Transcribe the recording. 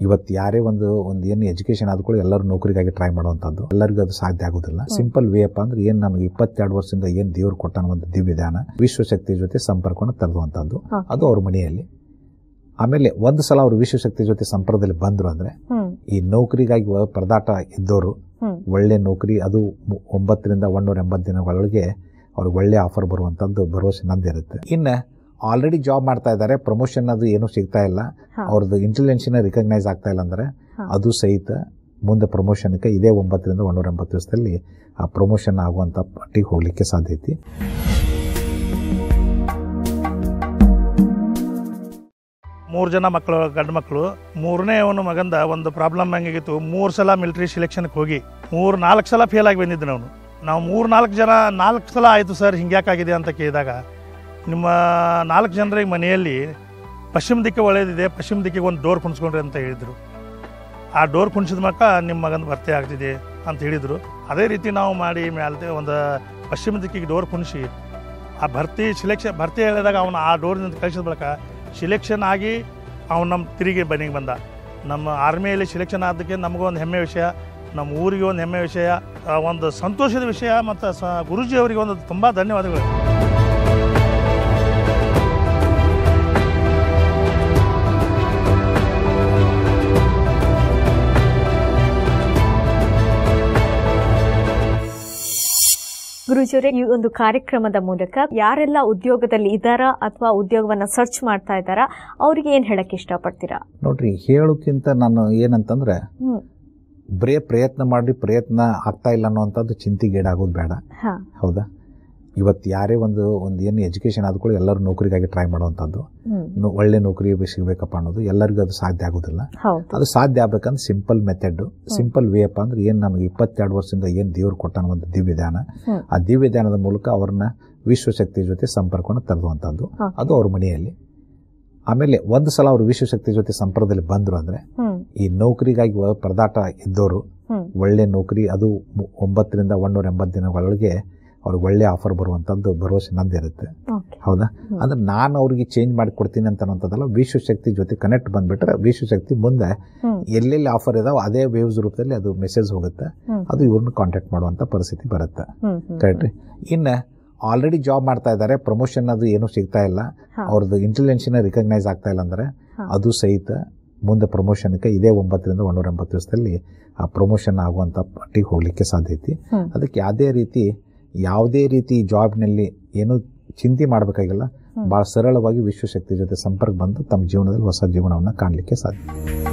ಇವತ್ತು ಯಾರೇ ಒಂದು ಒಂದು ಏನು ಎಜುಕೇಶನ್ ಆದ ಕೂಡ ಎಲ್ಲರೂ ನೌಕರಿಗಾಗಿ ಟ್ರೈ ಮಾಡುವಂಥದ್ದು ಎಲ್ಲರಿಗೂ ಅದು ಸಾಧ್ಯ ಆಗೋದಿಲ್ಲ ಸಿಂಪಲ್ ವೇ ಅಪ್ಪ ಅಂದ್ರೆ ಏನು ನನಗೆ ಇಪ್ಪತ್ತೆರಡು ವರ್ಷದಿಂದ ಏನು ದೇವ್ರು ಕೊಟ್ಟಾನ ಒಂದು ದಿವ್ಯದಾನ ವಿಶ್ವಶಕ್ತಿ ಜೊತೆ ಸಂಪರ್ಕವನ್ನು ತರುವಂಥದ್ದು Okay. ಅದು ಅವ್ರ ಮನೆಯಲ್ಲಿ ಆಮೇಲೆ ಒಂದು ಸಲ ಅವರು ವಿಶ್ವಶಕ್ತಿ ಜೊತೆ ಸಂಪರ್ಕದಲ್ಲಿ ಬಂದರು ಅಂದ್ರೆ ಹ್ಮ್ ಈ ನೌಕರಿಗಾಗಿ ವ- ಪರದಾಟ ಇದ್ದವರು ಹ್ಮ್ ಒಳ್ಳೆ ನೌಕರಿ ಅದು ಮು- ಒಂಬತ್ತರಿಂದ ಒಂದೂರ ಎಂಬತ್ತು ದಿನಗಳೊಳಗೆ ಅವ್ರಿಗೆ ಒಳ್ಳೆ ಆಫರ್ ಬರುವಂಥದ್ದು ಭರವಸೆ ನಂದಿರುತ್ತೆ ಇನ್ನು ಆಲ್ರೆಡಿ ಜಾಬ್ ಮಾಡ್ತಾ ಇದ್ದಾರೆ ಪ್ರಮೋಷನ್ ಅದು ಏನೂ ಸಿಗ್ತಾ ಇಲ್ಲ ಹಾ. ಅವ್ರದ್ದು ಇಂಟೆಲಿಜೆನ್ಸಿನ ರಿಕಗ್ನೈಸ್ ಆಗ್ತಾ ಇಲ್ಲ ಅಂದ್ರೆ ಹಾ. ಅದು ಸಹಿತ ಮುಂದೆ ಪ್ರಮೋಷನ್ಗೆ ಇದೇ ಒಂಬತ್ತರಿಂದ ಒಂದೂರ ಎಂಬತ್ತು ದಿವಸದಲ್ಲಿ ಆ ಪ್ರಮೋಷನ್ ಆಗುವಂಥ ಪಟ್ಟಿಗೆ ಹೋಗ್ಲಿಕ್ಕೆ ಸಾಧ್ಯ ಐತಿ ಮೂರು ಜನ ಮಕ್ಕಳು ಗಂಡು ಮಕ್ಕಳು ಮೂರನೇ ಅವನು ಮಗಂದ ಒಂದು ಪ್ರಾಬ್ಲಮ್ ಹೆಂಗಾಗಿತ್ತು ಮೂರು ಸಲ ಮಿಲಿಟರಿ ಸೆಲೆಕ್ಷನ್ಗೆ ಹೋಗಿ ಮೂರು ನಾಲ್ಕು ಸಲ ಫೇಲ್ ಆಗಿ ಬಂದಿದ್ದು ಅವನು ನಾವು ಮೂರು ನಾಲ್ಕು ಜನ ನಾಲ್ಕು ಸಲ ಆಯಿತು ಸರ್ ಹಿಂಗ್ಯಾಕಾಗಿದೆ ಅಂತ ಕೇಳಿದಾಗ ನಿಮ್ಮ ನಾಲ್ಕು ಜನರಿಗೆ ಮನೆಯಲ್ಲಿ ಪಶ್ಚಿಮ ದಿಕ್ಕೆ ಒಳ್ಳೆಯದಿದೆ ಪಶ್ಚಿಮ ದಿಕ್ಕಿಗೆ ಒಂದು ಡೋರ್ ಕುಣಿಸ್ಕೊಂಡ್ರಿ ಅಂತ ಹೇಳಿದರು ಆ ಡೋರ್ ಕುಣಿಸಿದ ಮಕ್ಕ ನಿಮ್ಮ ಮಗನ ಭರ್ತಿ ಆಗ್ತಿದೆ ಅಂತ ಹೇಳಿದರು ಅದೇ ರೀತಿ ನಾವು ಮಾಡಿ ಮ್ಯಾಲ್ತೆ ಒಂದು ಪಶ್ಚಿಮ ದಿಕ್ಕಿಗೆ ಡೋರ್ ಕುಣಿಸಿ ಆ ಭರ್ತಿ ಸಿಲೆಕ್ಷನ್ ಭರ್ತಿ ಹೇಳಿದಾಗ ಅವನು ಆ ಡೋರ್ನಿಂದ ಕಳಿಸಿದ ಬಳಿಕ ಸಿಲೆಕ್ಷನ್ ಆಗಿ ಅವನು ನಮ್ಮ ತಿರುಗಿ ಬನಿಗೆ ಬಂದ ನಮ್ಮ ಆರ್ಮಿಯಲ್ಲಿ ಸಿಲೆಕ್ಷನ್ ಆದಕ್ಕೆ ನಮಗೂ ಒಂದು ಹೆಮ್ಮೆ ವಿಷಯ ನಮ್ಮ ಊರಿಗೆ ಒಂದು ಹೆಮ್ಮೆ ವಿಷಯ ಆ, ಒಂದು ಸಂತೋಷದ ವಿಷಯ ಮತ್ತು ಸ ಗುರುಜಿ ಅವರಿಗೆ ಒಂದು ತುಂಬ ಧನ್ಯವಾದಗಳು ಗುರುಜಿಯವರೇ ಈ ಒಂದು ಕಾರ್ಯಕ್ರಮದ ಮೂಲಕ ಯಾರೆಲ್ಲ ಉದ್ಯೋಗದಲ್ಲಿ ಇದ್ದಾರಾ ಅಥವಾ ಉದ್ಯೋಗವನ್ನ ಸರ್ಚ್ ಮಾಡ್ತಾ ಇದ್ದಾರಾ ಅವ್ರಿಗೆ ಏನ್ ಹೇಳಕ್ ಇಷ್ಟಪಡ್ತೀರಾ ನೋಡ್ರಿ ಹೇಳೋಕ್ಕಿಂತ ನಾನು ಏನಂತಂದ್ರೆ ಹ್ಮ್ ಬರೇ ಪ್ರಯತ್ನ ಮಾಡಿ ಪ್ರಯತ್ನ ಆಗ್ತಾ ಇಲ್ಲ ಅನ್ನೋವಂಥದ್ದು ಚಿಂತೆಗೀಡಾಗೋದು ಬೇಡ ಹಾ ಹೌದಾ ಇವತ್ತು ಯಾರೇ ಒಂದು ಒಂದು ಏನು ಎಜುಕೇಶನ್ ಆದ ಕೂಡ ಎಲ್ಲರೂ ನೌಕರಿಗಾಗಿ ಟ್ರೈ ಮಾಡುವಂಥದ್ದು ಹ್ಮ್ ನೋ- ಒಳ್ಳೆ ನೌಕರಿ ಸಿಗಬೇಕಪ್ಪ ಅನ್ನೋದು ಎಲ್ಲರಿಗೂ ಅದು ಸಾಧ್ಯ ಆಗೋದಿಲ್ಲ ಹೌದು ಅದು ಸಾಧ್ಯ ಆಗ್ಬೇಕಂದ್ರೆ ಸಿಂಪಲ್ ಮೆಥಡ್ ಸಿಂಪಲ್ ವೇ ಅಪ್ಪ ಅಂದ್ರೆ ಏನು ನನಗೆ ಇಪ್ಪತ್ತೆರಡು ವರ್ಷದಿಂದ ಏನು ದೇವ್ರು ಕೊಟ್ಟಾನ ಒಂದು ದಿವ್ಯದಾನ ಹ್ಮ್. ಆ ದಿವ್ಯದಾನದ ಮೂಲಕ ಅವ್ರನ್ನ ವಿಶ್ವಶಕ್ತಿ ಜೊತೆ ಸಂಪರ್ಕವನ್ನು ತರುವಂಥದ್ದು Okay. ಅದು ಅವ್ರ ಮನೆಯಲ್ಲಿ ಆಮೇಲೆ ಒಂದು ಸಲ ಅವರು ವಿಶ್ವಶಕ್ತಿ ಜೊತೆ ಸಂಪರ್ಕದಲ್ಲಿ ಬಂದರು ಅಂದ್ರೆ ಹ್ಮ್ ಈ ನೌಕರಿಗಾಗಿ ವ- ಪರದಾಟ ಇದ್ದವರು ಹ್ಮ್ ಒಳ್ಳೆ ನೌಕರಿ ಅದು ಮು- ಒಂಬತ್ತರಿಂದ ಒಂದೂರ ಎಂಬತ್ತು ದಿನಗಳೊಳಗೆ ಅವ್ರಿಗೆ ಒಳ್ಳೆ ಆಫರ್ ಬರುವಂಥದ್ದು ಭರವಸೆ ನಂದಿರುತ್ತೆ ಓಕೆ ಹೌದಾ ಹ್ಮ್. ಅಂದ್ರೆ ನಾನು ಅವ್ರಿಗೆ ಚೇಂಜ್ ಮಾಡಿ ಕೊಡ್ತೀನಿ ಅಂತ ಅನ್ನೋಂಥದ್ದಲ್ಲ ವಿಶ್ವಶಕ್ತಿ ಜೊತೆ ಕನೆಕ್ಟ್ ಬಂದ್ಬಿಟ್ರೆ ವಿಶ್ವಶಕ್ತಿ ಮುಂದೆ ಹ್ಮ್ ಎಲ್ಲೆಲ್ಲಿ ಆಫರ್ ಇದಾವೆ ಅದೇ ವೇವ್ಸ್ ರೂಪದಲ್ಲಿ ಅದು ಮೆಸೇಜ್ ಹೋಗುತ್ತೆ ಹ್ಮ್ ಅದು ಇವ್ರನ್ನ ಕಾಂಟ್ಯಾಕ್ಟ್ ಮಾಡುವಂಥ ಪರಿಸ್ಥಿತಿ ಬರುತ್ತೆ ಹ್ಮ್ ಹ್ಮ್ ಕರೆಕ್ಟ್ ಇನ್ನು ಆಲ್ರೆಡಿ ಜಾಬ್ ಮಾಡ್ತಾ ಇದ್ದಾರೆ ಪ್ರಮೋಷನ್ ಅದು ಏನೂ ಸಿಗ್ತಾ ಇಲ್ಲ ಹಾ. ಅವ್ರದ್ದು ಇಂಟೆಲಿಜೆನ್ಸಿನ ರಿಕಗ್ನೈಸ್ ಆಗ್ತಾ ಇಲ್ಲ ಅಂದ್ರೆ ಹಾ. ಅದು ಸಹಿತ ಮುಂದೆ ಪ್ರಮೋಷನ್ಗೆ ಇದೇ ಒಂಬತ್ತರಿಂದ ಒಂದೂರ ಎಂಬತ್ತು ದಿವಸದಲ್ಲಿ ಆ ಪ್ರಮೋಷನ್ ಆಗುವಂಥ ಪಟ್ಟಿಗೆ ಹೋಗ್ಲಿಕ್ಕೆ ಸಾಧ್ಯ ಐತಿ ಹ್ಮ್. ಅದಕ್ಕೆ ಯಾವುದೇ ರೀತಿ ಯಾವುದೇ ರೀತಿ ಜಾಬ್ನಲ್ಲಿ ಏನೂ ಚಿಂತೆ ಮಾಡಬೇಕಾಗಿಲ್ಲ ಹ್ಮ್. ಭಾಳ ಸರಳವಾಗಿ ವಿಶ್ವಶಕ್ತಿ ಜೊತೆ ಸಂಪರ್ಕ ಬಂದು ತಮ್ಮ ಜೀವನದಲ್ಲಿ ಹೊಸ ಜೀವನವನ್ನು ಕಾಣಲಿಕ್ಕೆ ಸಾಧ್ಯ